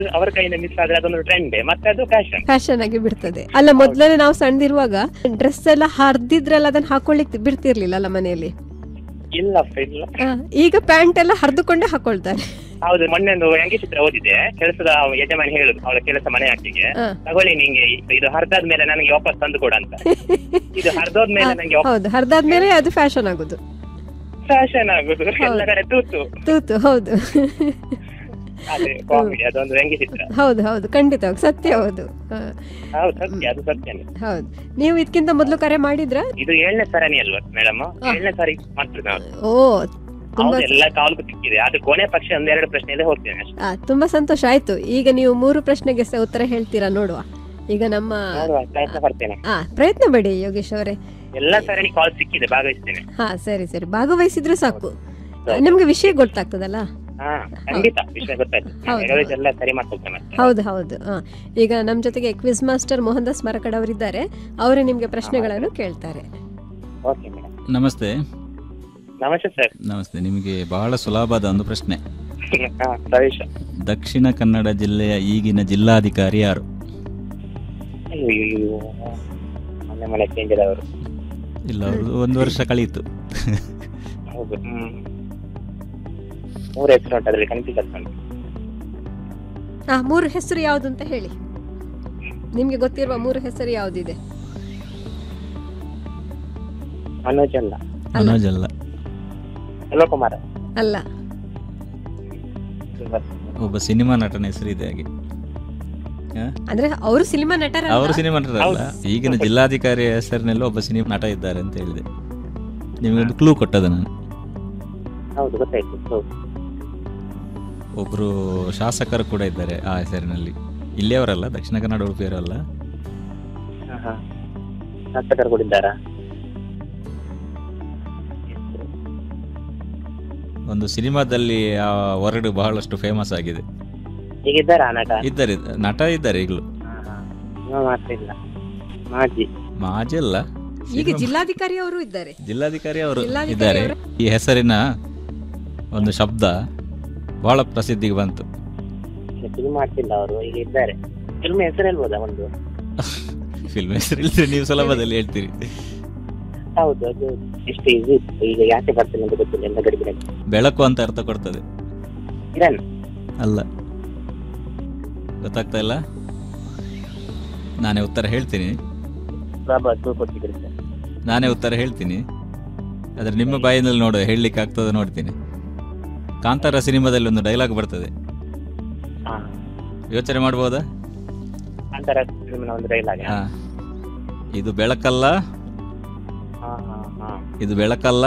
ಅವರ ಕೈಯಿಂದ ಮಿಸ್ ಆದ್ರೆ ಅದೊಂದು ಟ್ರೆಂಡ್ ಮತ್ತೆ ಅದು ಫ್ಯಾಷನ್ ಫ್ಯಾಷನ್ ಆಗಿ ಬಿಡ್ತದೆ ಅಲ್ಲ ಮೊದ್ಲನೇ ನಾವು ಸಣ್ಣದಿರುವಾಗ ಡ್ರೆಸ್ ಎಲ್ಲ ಹರಿದಿದ್ರಲ್ಲ ಅದನ್ನ ಹಾಕೊಳ್ಳಿಕ್ ಬಿಡ್ತಿರ್ಲಿಲ್ಲ ಅಲ್ಲ ಮನೆಯಲ್ಲಿ ಇಲ್ಲಪ್ಪ ಇಲ್ಲ ಆ, ಈಗ ಪ್ಯಾಂಟ್ ಎಲ್ಲ ಹರಿದುಕೊಂಡೇ ಹಾಕೊಳ್ತಾರೆ ಹೌದು ಮೊನ್ನೆ ಒಂದು ಚಿತ್ರ ಓದಿದೆ ಕೆಲಸದ ಯಜಮಾನಿ ಹೇಳುದು ಅವಳ ಕೆಲಸ ಮನೆ ಹಾಕಿಗೆ ಆ. ತಗೊಳ್ಳಿ ನಿಂಗೆ ಇದು ಹರಿದಾದ್ಮೇಲೆ ನನಗೆ ವಾಪಸ್ ತಂದು ಕೊಡ ಅಂತ ಇದು ಹರಿದೋದ್ಮೇಲೆ ನಂಗೆ ಹೌದು ಹರಿದಾದ್ಮೇಲೆ ಅದು ಫ್ಯಾಷನ್ ಆಗುದು ಫ್ಯಾಷನ್ ಆಗುದು ಎಲ್ಲ ಕಡೆ ತೂತು ತೂತು ಹೌದು ಅದೇ ಕಾಮಿಡಿ ಅದೊಂದು ವ್ಯಂಗ್ಯ ಚಿತ್ರ ಹೌದು ಹೌದು ಖಂಡಿತ ಸತ್ಯ ಹೌದು ಆ, ಹೌದು ಸತ್ಯ ಅದು ಸತ್ಯನೇ ಹೌದು ನೀವು ಇದಕ್ಕಿಂತ ಮೊದಲು ಕರೆ ಮಾಡಿದ್ರ ಇದು ಏಳನೇ ಸರಣಿ ಅಲ್ವಾ ಮೇಡಮ್ ಏಳನೇ ಸಾರಿ ಮಾತ್ರ ನಾನು ಓ ತುಂಬಾ ಹೌದು ಎಲ್ಲ ಕಾಲ್ಗೂ ಸಿಕ್ಕಿದೆ ಅದು ಕೊನೆ ಪಕ್ಷ ಒಂದೆರಡು ಪ್ರಶ್ನೆಯಲ್ಲಿ ಹೋಗ್ತೇನೆ ಅಷ್ಟೇ ಆ, ತುಂಬಾ ಸಂತೋಷ ಆಯ್ತು ಈಗ ನೀವು ಮೂರು ಪ್ರಶ್ನೆಗೆ ಸ ಉತ್ತರ ಹೇಳ್ತೀರಾ ನೋಡುವ ಈಗ ನಮ್ಮ ನೋಡುವ ಪ್ರಯತ್ನ ಪಡ್ತೇನೆ ಆ ಪ್ರಯತ್ನ ಪಡಿ ಯೋಗೇಶ್ ಅವರೇ ಎಲ್ಲ ಸರಣಿ ಕಾಲ್ ಸಿಕ್ಕಿದೆ ಭಾಗವಹಿಸ್ತೇನೆ ಹಾ ಸರಿ ಸರಿ ಭಾಗವಹಿಸಿದ್ರೆ ಸಾಕು ನಮ್ಗೆ ವಿಷಯ ಗೊತ್ತಾಗ್ತದಲ್ಲ ಹಾ ಖಂಡಿತ ವಿಷಯ ಗೊತ್ತಾಯ್ತು ಹೌದು. ನಾನು ಎಲ್ಲ ಸರಿ ಮಾಡ್ಕೊಳ್ತೇನೆ ಮತ್ತೆ. ಹೌದು ಹೌದು ಆ, ಈಗ ನಮ್ಮ ಜೊತೆಗೆ ಕ್ವಿಸ್ ಮಾಸ್ಟರ್ ಮೋಹನ್ ದಾಸ್ ಮರಕಡ್ ಅವರಿದ್ದಾರೆ ಅವರೇ ನಿಮ್ಗೆ ಪ್ರಶ್ನೆಗಳನ್ನು ಕೇಳ್ತಾರೆ ಓಕೆ ಮೇಡಮ್ ನಮಸ್ತೆ ನಮಸ್ತೆ ಸರ್ ನಮಸ್ತೆ ನಿಮಗೆ ಬಹಳ ಸುಲಭದ ಒಂದು ಪ್ರಶ್ನೆ ಹಾ ಪ್ರವೇಶ ದಕ್ಷಿಣ ಕನ್ನಡ ಜಿಲ್ಲೆಯ ಈಗಿನ ಜಿಲ್ಲಾಧಿಕಾರಿ ಯಾರು ಅಯ್ಯೋ ಮೊನ್ನೆ ಮನೆ ಚೇಂಜ್ ಆದವರು ಇಲ್ಲ ಅವ್ರದ್ದು ಒಂದು ವರ್ಷ ಕಳೀತು ಹೌದು ಹ್ಮ್ ಮೂರು ಹೆಸರು ಉಂಟು ಅದ್ರಲ್ಲಿ ಕನ್ಫ್ಯೂಸ್ ಆಗ್ತದೆ ಆ ಮೂರು ಹೆಸರು ಯಾವುದು ಅಂತ ಹೇಳಿ ನಿಮ್ಗೆ ಗೊತ್ತಿರುವ ಮೂರು ಹೆಸರು ಯಾವುದಿದೆ ಮನೋಜ್ ಅಲ್ಲ ಮನೋಜ್ ಅಲ್ಲ ಶಿವಕುಮಾರ ಅಲ್ಲ ಒಬ್ಬ ಸಿನಿಮಾ ನಟನ ಹೆಸರಿದೆ ಹಾಗೆ ಹ? ಅಂದ್ರೆ ಅವರು ಸಿನಿಮಾ ನಟರ ಅವರು ಸಿನಿಮಾ ನಟರಲ್ಲ ಈಗಿನ ಜಿಲ್ಲಾಧಿಕಾರಿ ಹೆಸರಿನಲ್ಲಿ ಒಬ್ಬ ಸಿನಿಮಾ ನಟ ಇದ್ದಾರೆ ಅಂತ ಹೇಳಿದೆ ನಿಮಗೊಂದು ಕ್ಲೂ ಕೊಟ್ಟದ ನಾನು ಹೌದು ಗೊತ್ತಾಯ್ತು ಹೌದು ಒಬ್ರು ಶಾಸಕರು ಕೂಡ ಇದ್ದಾರೆ ಆ ಹೆಸರಿನಲ್ಲಿ ಇಲ್ಲಿಯವರಲ್ಲ ದಕ್ಷಿಣ ಕನ್ನಡ ಉಡುಪಿಯವರಲ್ಲ ಹಾ ಹಾ ಶಾಸಕರು ಕೂಡ ಇದ್ದಾರಾ ಒಂದು ಸಿನಿಮಾದಲ್ಲಿ ಆ ವರ್ಡ್ ಬಹಳಷ್ಟು ಫೇಮಸ್ ಆಗಿದೆ ಈಗ ಇದ್ದಾರಾ ನಟ ಇದ್ದಾರೆ ನಟ ಇದ್ದಾರೆ ಈಗಲೂ ಹಾ ಹಾ ಇವ ಮಾತ್ರ ಇಲ್ಲ ಮಾಜಿ ಮಾಜಿ ಅಲ್ಲ ಈಗ ಜಿಲ್ಲಾಧಿಕಾರಿ ಅವರು ಇದ್ದಾರೆ ಜಿಲ್ಲಾಧಿಕಾರಿ ಅವರು ಜಿಲ್ಲಾಧಿಕಾರಿ ಇದ್ದಾರೆ ಅವರು- ಈ ಹೆಸರಿನ ಒಂದು ಶಬ್ದ ಬಹಳ ಪ್ರಸಿದ್ಧಿಗೆ ಬಂತು ಫಿಲ್ಮ್ ಮಾಡ್ತಿಲ್ಲ ಅವರು ಈಗ ಇದ್ದಾರೆ ಫಿಲ್ಮ್ ಹೆಸರು ಹೇಳ್ಬೋದಾ ಒಂದು ಫಿಲ್ಮ್ ಹೆಸರು ಇಲ್ಲದೆ ನೀವು ಸುಲಭದಲ್ಲಿ ಹೇಳ್ತೀರಿ ಹೌದು ಅದು ಎಷ್ಟು ಈಸಿ ಈಗ ಯಾಕೆ ಬರ್ತೀನಿ ಅಂತ ಗೊತ್ತಿಲ್ಲ ಎಲ್ಲ ಗಡಿಬಿಡಿ ಬೆಳಕು ಅಂತ ಅರ್ಥ ಕೊಡ್ತದೆ ಕಿರಣ್ ಅಲ್ಲ ಗೊತ್ತಾಗ್ತಾ ಇಲ್ಲ ನಾನೇ ಉತ್ತರ ಹೇಳ್ತೀನಿ ಬಾಬಾ ತೂ ಕೊಟ್ಟಿದ್ರು ಸರ್ ನಾನೇ ಉತ್ತರ ಹೇಳ್ತೀನಿ ಆದ್ರೆ ನಿಮ್ಮ ಬಾಯಿನಲ್ಲಿ ನೋಡ ಹೇಳಲಿಕ್ಕೆ ಆಗ್ತದ ನೋಡ್ತೀನಿ ಕಾಂತಾರ ಸಿನಿಮಾದಲ್ಲಿ ಒಂದು ಡೈಲಾಗ್ ಬರ್ತದೆ ಹಾ ಯೋಚನೆ ಮಾಡ್ಬೋದಾ ಅಂತಾರಾಷ್ಟ್ರೀಯ ಫಿಲ್ಮ್ನ ಒಂದು ಡೈಲಾಗ್ ಹಾ ಇದು ಬೆಳಕಲ್ಲ ಹಾ ಹಾ ಹಾ ಇದು ಬೆಳಕಲ್ಲ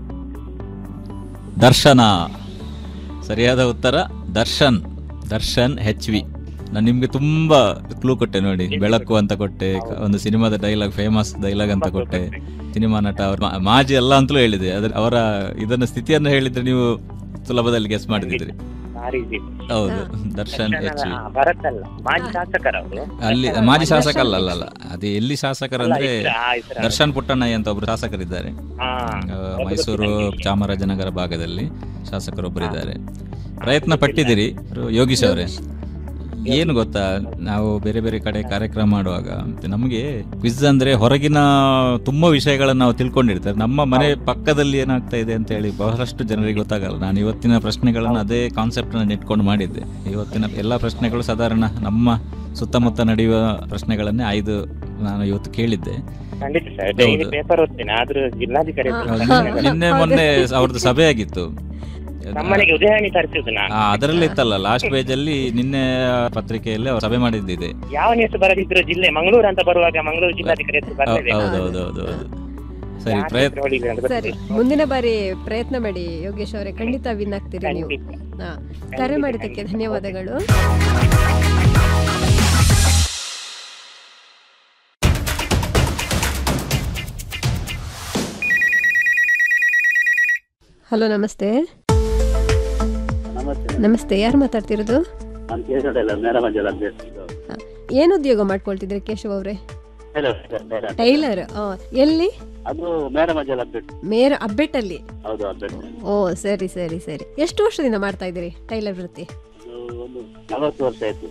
ದರ್ಶನ ಸರಿಯಾದ ಉತ್ತರ ದರ್ಶನ್ ದರ್ಶನ್ ಹೆಚ್ ವಿ ನಾನು ನಿಮ್ಗೆ ತುಂಬಾ ಕ್ಲೂ ಕೊಟ್ಟೆ ನೋಡಿ ಬೆಳಕು ಅಂತ ಕೊಟ್ಟೆ ಕ- ಒಂದು ಸಿನಿಮಾದ ಡೈಲಾಗ್ ಫೇಮಸ್ ಡೈಲಾಗ್ ಅಂತ ಕೊಟ್ಟೆ ಸಿನಿಮಾ ನಟ ಅವ್ರ ಮಾ- ಮಾಜಿ ಅಲ್ಲ ಅಂತಲೂ ಹೇಳಿದೆ ಅದ್ರ ಅವರ ಇದನ್ನ ಸ್ಥಿತಿಯನ್ನು ಹೇಳಿದ್ರೆ ನೀವು ಸುಲಭದಲ್ಲಿ ಗೆಸ್ ಮಾಡಿದಿದ್ರಿ ಭಾರಿ easy. ಹೌದು ದರ್ಶನ್ ಎಚ್ ವಿ ಹಾ, ಭರತ್ ಅಲ್ಲ ಮಾಜಿ ಶಾಸಕರ ಅವರು ಅಲ್ಲಿ ಮಾಜಿ ಶಾಸಕ ಅಲ್ಲ ಅಲ್ಲ ಅಲ್ಲ ಅದೇ ಎಲ್ಲಿ ಶಾಸಕರಂದ್ರೆ ಆ ಹೆಸರು ದರ್ಶನ್ ಪುಟ್ಟಣ್ಣಯ್ಯ ಅಂತ ಒಬ್ರು ಶಾಸಕರಿದ್ದಾರೆ ಹಾ ಆ, ಮೈಸೂರು ಚಾಮರಾಜನಗರ ಭಾಗದಲ್ಲಿ ಶಾಸಕರೊಬ್ಬರಿದ್ದಾರೆ ಪ್ರಯತ್ನ ಪಟ್ಟಿದ್ದೀರಿ ಯೋಗೀಶ್ ಅವರೇ ಏನು ಗೊತ್ತಾ ನಾವು ಬೇರೆ ಬೇರೆ ಕಡೆ ಕಾರ್ಯಕ್ರಮ ಮಾಡುವಾಗ ನಮಗೆ ಕ್ವಿಜ್ ಅಂದ್ರೆ ಹೊರಗಿನ ತುಂಬಾ ವಿಷಯಗಳನ್ನ ನಾವು ತಿಳ್ಕೊಂಡಿರ್ತಾರೆ ನಮ್ಮ ಮನೆ ಪಕ್ಕದಲ್ಲಿ ಏನಾಗ್ತಾ ಇದೆ ಅಂತ ಹೇಳಿ ಬಹಳಷ್ಟು ಜನರಿಗೆ ಗೊತ್ತಾಗಲ್ಲ ನಾನು ಇವತ್ತಿನ ಪ್ರಶ್ನೆಗಳನ್ನು ಅದೇ ಕಾನ್ಸೆಪ್ಟ್ ಅನ್ನು ಇಟ್ಕೊಂಡು ಮಾಡಿದ್ದೆ ಇವತ್ತಿನ ಎಲ್ಲ ಪ್ರಶ್ನೆಗಳು ಸಾಧಾರಣ ನಮ್ಮ ಸುತ್ತಮುತ್ತ ನಡೆಯುವ ಪ್ರಶ್ನೆಗಳನ್ನೇ ಆಯ್ದು ನಾನು ಇವತ್ತು ಕೇಳಿದ್ದೆ ಖಂಡಿತ ಸರ್ ಡೈಲಿ ಹೌದು. ಪೇಪರ್ ಓದ್ತೀನಿ ಆದ್ರೂ ಜಿಲ್ಲಾಧಿಕಾರಿ ಹತ್ರ ಹೌದು. ಪ್ರಶ್ನೆಗಳು. ನಿನ್ನೆ ಮೊನ್ನೆ ಅವ್ರದ್ದು ಸಭೆ ಆಗಿತ್ತು ನಮ್ಮನೆಗೆ ಉದಯವಾಣಿ ತರಿಸಿದ್ದು ನಾನು ಆ, ಅದರಲ್ಲಿ ಇತ್ತಲ್ಲ ಲಾಸ್ಟ್ ಪೇಜ್ ಅಲ್ಲಿ ನಿನ್ನೆ ಪತ್ರಿಕೆಯಲ್ಲಿ ಅವ್ರು ಸಭೆ ಮಾಡಿದ್ದಿದೆ ಯಾವ ನ್ಯೂಸ್ ಬರದಿದ್ರು ಜಿಲ್ಲೆ ಮಂಗಳೂರು ಅಂತ ಬರುವಾಗ ಮಂಗಳೂರು ಜಿಲ್ಲಾಧಿಕಾರಿ ಹತ್ರ ಬರ್ತಿದೆ ಹೌದು ಹೌದು ಹೌದು ಹೌದು ಸರಿ ಪ್ರಯತ್ನ ಹೊಡಿಲಿ ಅಂತ ಸರಿ ಗೊತ್ತಿಲ್ಲ. ಮುಂದಿನ ಬಾರಿ ಪ್ರಯತ್ನ ಮಾಡಿ ಯೋಗೇಶ್ ಅವರೇ ಖಂಡಿತ ವಿನ್ ಆಗ್ತೀರಿ ನೀವು ಖಂಡಿತ. ಹಾ. ಕರೆ ಮಾಡಿದ್ದಕ್ಕೆ ಧನ್ಯವಾದಗಳು ಹಲೋ ನಮಸ್ತೆ ನಮಸ್ತೆ ನಮಸ್ತೆ ಯಾರು ಮಾತಾಡ್ತಿರೋದು ನಾನು ಕೇಳಿಸೋದಿಲ್ಲ ನೇರ ಮಂಜಲ ಅಭ್ಯರ್ಥಿ ಹಾ. ಏನು ಉದ್ಯೋಗ ಮಾಡ್ಕೊಳ್ತಿದ್ರಿ ಕೇಶವ್ ಅವರೇ ಹಲೋ ನೇರ ಟೈಲರ್ ಎಲ್ಲಿ ಅದು ಮೇರ ಮಂಜಲ ಅಭ್ಯರ್ಥಿ ಮೇರ ಅಬ್ಬೆಟ್ಟಲ್ಲಿ ಹೌದು ಅಭ್ಯರ್ಥಿ ಓ ಸರಿ ಸರಿ ಸರಿ ಎಷ್ಟು ವರ್ಷದಿಂದ ಮಾಡ್ತಾ ಇದ್ದೀರಿ ಟೈಲರ್ ವೃತ್ತಿ ಅದು ಒಂದು ನಲವತ್ತು ವರ್ಷ ಆಯ್ತು